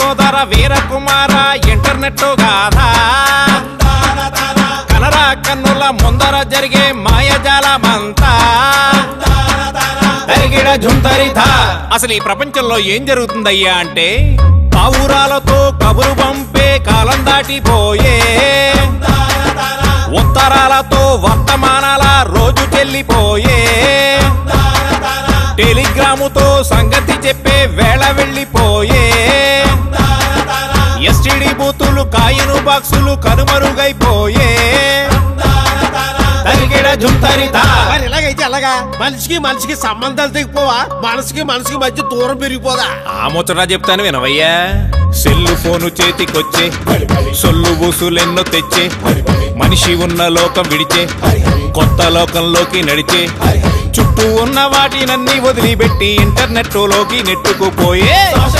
సోదర వీరకుమార ఇంటర్నెట్ గాథ కనరా కన్నుల ముందర జరిగే మాయజాలమంతా తరిగిడ జుంతరిధ అసలు ఈ ప్రపంచంలో ఏం జరుగుతుందయ్యా అంటే పావురాలతో కబురు పంపే కాలం దాటిపోయే ఉత్తరాలతో వర్తమానాల రోజు చెల్లిపోయే టెలిగ్రాముతో సంగతి చెప్పే వేళ వెళ్ళిపోయే ఎస్టిడి బూతులు కాయను బాక్సులు కనుమరుగైపోయే తరిగిడ జుంతరిధ మరి ఇలాగైతే ఎలాగా మనిషికి మనిషికి సంబంధాలు తెగిపోవా మనసుకి మనసుకి మధ్య దూరం పెరిగిపోదా ఆ ముచ్చట చెప్తాను వినవయ్యా సెల్లు ఫోను చేతికొచ్చే సొల్లు బూసులెన్నో తెచ్చే మనిషి ఉన్న లోకం విడిచే కొత్త లోకంలోకి నడిచే చుట్టూ ఉన్న వాటినన్నీ వదిలిపెట్టి ఇంటర్నెట్ లోకి నెట్టుకుపోయే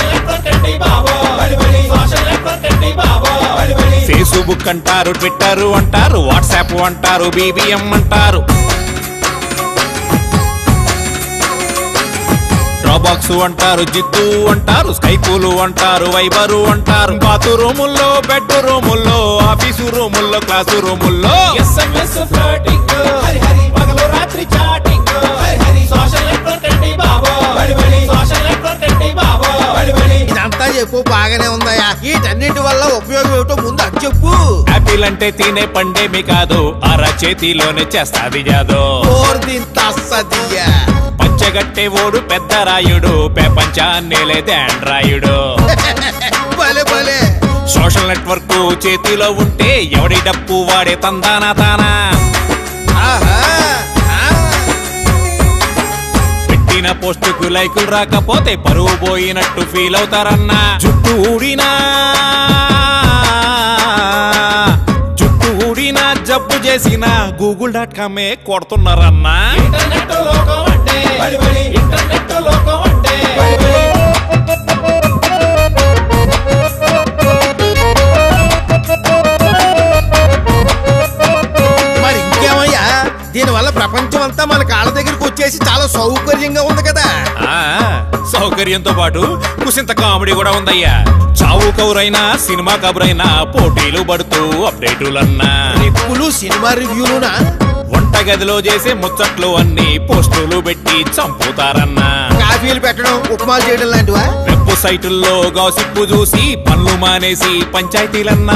ఫేస్బుక్ అంటారు ట్విట్టర్ అంటారు వాట్సాప్ అంటారు బీబీఎం అంటారు డ్రాబాక్స్ అంటారు జిద్దు అంటారు స్కైపులు అంటారు వైబరు అంటారు బాతు రూముల్లో బెడ్ రూముల్లో ఆఫీసు రూముల్లో క్లాసు రూముల్లో ఎస్ఎంఎస్ ఫ్లర్టింగ్ పగలు రాత్రి చాటింగ్ సోషల్ నెట్వర్క్ అండి బాబో సోషల్ నెట్వర్క్ అండి బాబో ఇదంతా చెప్పు బాగానే ఉందయ్యా వీటన్నిటి వల్ల ఉపయోగం ఏమిటో ముందు అది చెప్పు యాపిల్ అంటే తినే పండేమి కాదు అర చేతిలోనే చేస్తాది జాదో తస్సదియ్యా పంచగట్టే ఓడు పెద్ద రాయుడు ప్రపంచాన్నేలేదే ఆండ్రాయుడు భలే భలే సోషల్ నెట్వర్క్ చేతిలో ఉంటే ఎవడి డప్పు వాడే తందానా తానా ఆహా ఆ. పెట్టిన పోస్టుకు లైకులు రాకపోతే పరువు పోయినట్టు ఫీల్ అవుతారన్నా జుట్టు ఊడినా జుట్టు ఊడినా జబ్బు చేసిన గూగుల్ డాట్ కామే కొడుతున్నారన్నా ఇంటర్నెట్ లోకం అంటే ఇంటర్నెట్ లోకం అంటే మరి ఇంకేమయ్యా దీనివల్ల ప్రపంచం అంతా మన కాళ్ళ దగ్గరికి వచ్చేసి చాలా సౌకర్యంగా ఉంది కదా ఆ సౌకర్యంతో పాటు కుసింత కామెడీ కూడా ఉందయ్యా చావు కౌరైనా సినిమా కబురైనా పోటీలు పడుతూ అప్డేటులన్నా ట్రిప్పులు సినిమా రివ్యూలునా వంటగదిలో చేసే ముచ్చట్లు అన్ని పోస్టులు పెట్టి చంపుతారన్నా కాఫీలు పెట్టడం ఉప్మాలు చేయడం లాంటివా వెబ్ సైటుల్లో గాసిప్పు చూసి పనులు మానేసి పంచాయతీలన్నా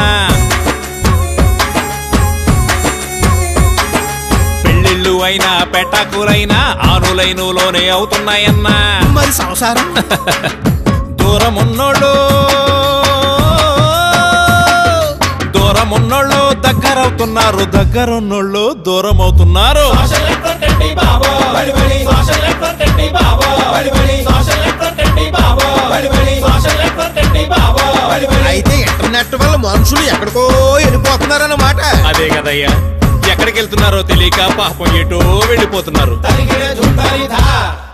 పెళ్ళిళ్ళు అయినా పెటాకులైనా ఆనులైనులోనే అవుతున్నాయన్నా మరి సంసారం దూరం ఉన్నోళ్ళు దూరం ఉన్నోళ్ళు దగ్గర అవుతున్నారు దగ్గర ఉన్నోళ్ళు దూరం అవుతున్నారు అయితే ఇంటర్నెట్ వల్ల మనుషులు ఎక్కడికో వెళ్ళిపోతున్నారన్నమాట అదే కదయ్యా ఎక్కడికి వెళ్తున్నారో తెలియక పాపం ఎటో వెళ్ళిపోతున్నారు తరిగిన జుంతరిధా